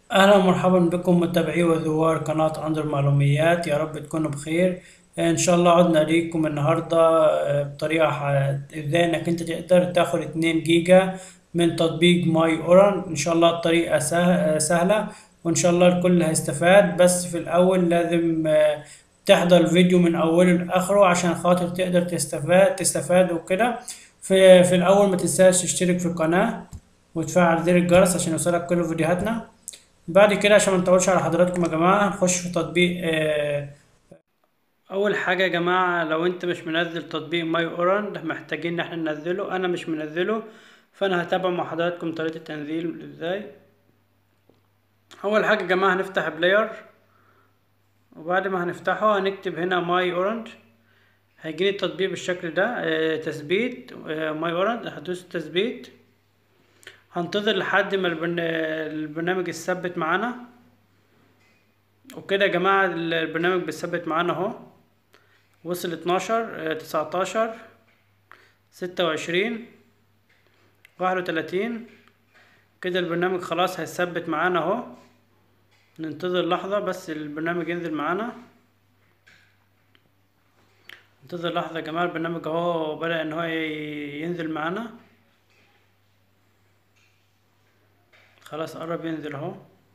أهلا ومرحبا بكم متابعي وزوار قناة أنظر معلوميات يا رب تكونوا بخير إن شاء الله عدنا ليكم النهاردة آه، بطريقة ح- إزاي إنك أنت تقدر تاخد 2 جيجا من تطبيق ماي أورن إن شاء الله الطريقة سه- آه، سهلة وإن شاء الله الكل هيستفاد بس في الأول لازم آه، تحضر الفيديو من أوله لآخره عشان خاطر تقدر تستفاد تستفاد وكده في, في الأول ما تنساش تشترك في القناة وتفعل زر الجرس عشان يوصلك كل فيديوهاتنا بعد كده عشان ما نطولش على حضراتكم يا جماعة هنخش في تطبيق آه، أول حاجة يا جماعة لو أنت مش منزل تطبيق ماي أورنج محتاجين إن احنا ننزله أنا مش منزله فأنا هتابع مع حضراتكم طريقة التنزيل إزاي أول حاجة يا جماعة هنفتح بلاير وبعد ما هنفتحه هنكتب هنا ماي أورنج هيجيني التطبيق بالشكل ده آه، تثبيت ماي أورنج هدوس تثبيت هنتظر لحد ما البرن- البرنامج يثبت معانا وكده يا جماعة البرنامج بيثبت معانا اهو وصل اتناشر تسعتاشر ستة وعشرين واحد وتلاتين كده البرنامج خلاص هيثبت معانا اهو ننتظر لحظة بس البرنامج ينزل معانا ننتظر لحظة يا جماعة البرنامج اهو بدأ ان هو ي- ينزل معانا خلاص قرب ينزل اهو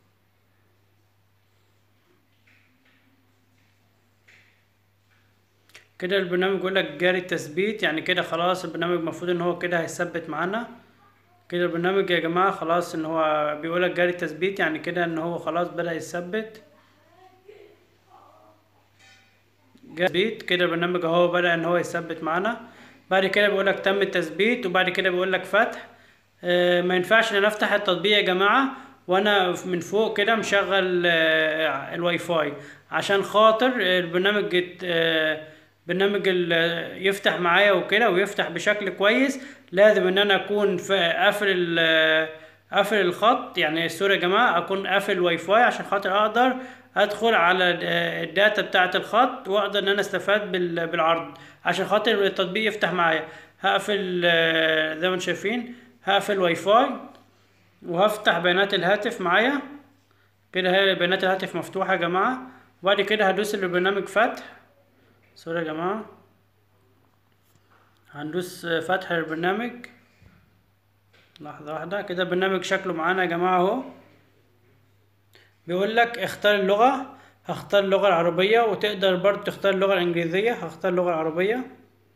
كده البرنامج يقول لك جاري التثبيت يعني كده خلاص البرنامج المفروض ان هو كده هيثبت معانا كده البرنامج يا جماعة خلاص ان هو بيقول لك جاري التثبيت يعني كده ان هو خلاص بدأ يثبت تثبيت كده البرنامج اهو بدأ ان هو يثبت معانا بعد كده بيقول لك تم التثبيت وبعد كده بيقول لك فتح آه، ما ينفعش ان انا افتح التطبيق يا جماعة وانا من فوق كده مشغل آه، الواي فاي عشان خاطر البرنامج يت- آه، برنامج ال- يفتح معايا وكده ويفتح بشكل كويس لازم ان انا اكون في قافل ال- قافل الخط يعني سوري يا جماعة اكون قافل واي فاي عشان خاطر اقدر ادخل على ال- الداتا بتاعة الخط واقدر ان انا استفاد بال- بالعرض عشان خاطر التطبيق يفتح معايا هقفل آه، زي ما انتم شايفين هقفل واي فاي وهفتح بيانات الهاتف معايا كده هي بيانات الهاتف مفتوحة يا جماعة وبعد كده هدوس البرنامج فتح سوري يا جماعة هندوس فتح البرنامج لحظة واحدة كده البرنامج شكله معانا يا جماعة اهو بيقول لك اختار اللغة هختار اللغة العربية وتقدر برضه تختار اللغة الإنجليزية هختار اللغة العربية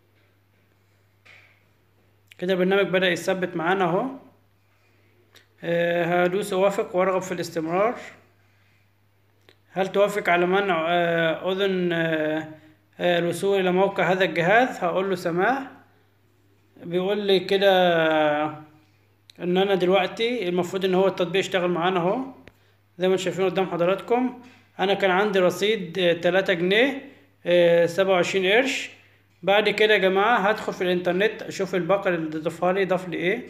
كده البرنامج بدأ يثبت معانا اهو آه، هدوس اوافق وارغب في الاستمرار هل توافق على منع آه، اذن آه، آه، الوصول الى موقع هذا الجهاز هقول له سماح بيقول لي كده ان انا دلوقتي المفروض ان هو التطبيق يشتغل معانا اهو زي ما انتم شايفين قدام حضراتكم انا كان عندي رصيد آه، تلاتة جنيه سبعة وعشرين قرش بعد كده يا جماعة هدخل في الانترنت اشوف الباقة اللي ضافها لي ضاف لي ايه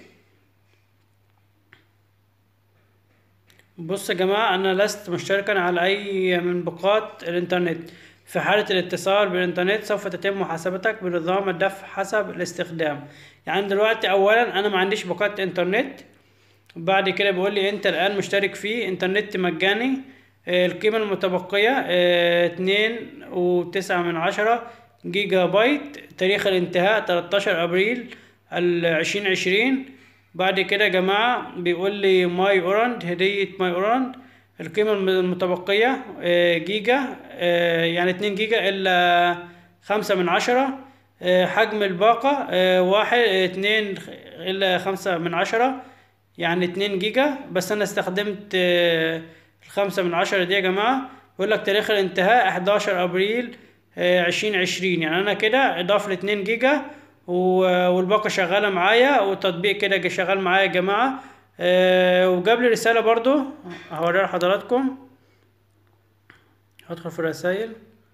بص يا جماعة أنا لست مشتركا على أي من باقات الإنترنت في حالة الاتصال بالإنترنت سوف تتم محاسبتك بنظام الدفع حسب الاستخدام يعني دلوقتي أولا أنا ما عنديش باقات إنترنت بعد كده بيقول لي أنت الآن مشترك في إنترنت مجاني آه، القيمة المتبقية آه، اتنين وتسعة من عشرة جيجا بايت تاريخ الانتهاء 13 أبريل العشرين عشرين بعد كده يا جماعة بيقول لي ماي اورنج هدية ماي اورنج القيمة الم- المتبقية آه، جيجا آه، يعني اتنين جيجا إلا خمسة من عشرة آه، حجم الباقة آه، واحد اتنين إلا خمسة من عشرة يعني اتنين جيجا بس أنا استخدمت آه، الخمسة من عشرة دي يا جماعة يقول لك تاريخ الانتهاء 11 أبريل عشرين عشرين يعني أنا كده إضاف لاتنين جيجا و- والباقة شغالة معايا والتطبيق كده جه شغال معايا يا جماعة آه، وجاب لي رسالة برضو هوريها لحضراتكم هدخل في الرسايل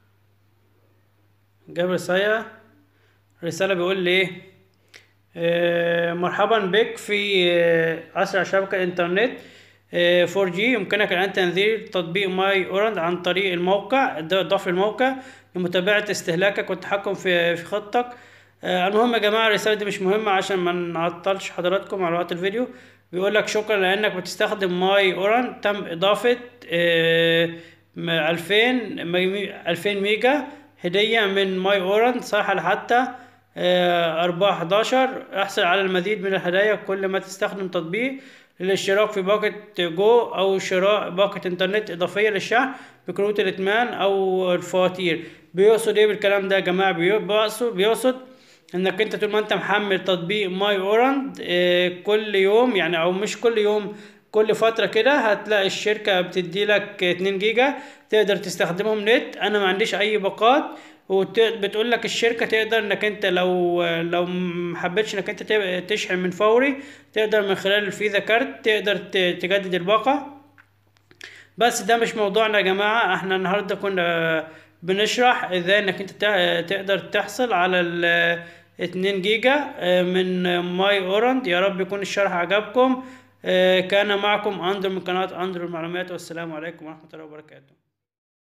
جاب رسالة رسالة بيقول لي ايه آه، مرحبا بك في آه، أسرع شبكة إنترنت آه، 4G يمكنك الآن تنزيل تطبيق ماي أورنج عن طريق الموقع ده ضاف الموقع لمتابعة استهلاكك والتحكم في في خطتك آه، المهم يا جماعة الرسالة دي مش مهمة عشان ما نعطلش حضراتكم على وقت الفيديو بيقول لك شكرا لأنك بتستخدم ماي أوران تم إضافة آه، م- 2000 مي- 2000 ميجا هدية من ماي أوران صالحة لحتى آه، أربعة 11 احصل على المزيد من الهدايا كل ما تستخدم تطبيق للاشتراك في باقة جو أو شراء باقة إنترنت إضافية للشحن بكروت الائتمان أو الفواتير بيقصد إيه بالكلام ده يا جماعة بيو- بيقصد بيقصد انك انت طول ما انت محمل تطبيق ماي اورند اه كل يوم يعني او مش كل يوم كل فترة كده هتلاقي الشركة بتدي لك 2 جيجا تقدر تستخدمهم نت انا ما عنديش اي باقات وبتقول لك الشركة تقدر انك انت لو لو محبتش انك انت تب- تشحن من فوري تقدر من خلال الفيزا كارت تقدر ت- تجدد الباقة بس ده مش موضوعنا يا جماعة احنا النهاردة كنا بنشرح ازاي انك انت تع- تقدر تحصل على ال 2 جيجا اه، من ماي اورند يا رب يكون الشرح عجبكم اه، كان معكم اندرو من قناة اندرو المعلومات والسلام عليكم ورحمة الله وبركاته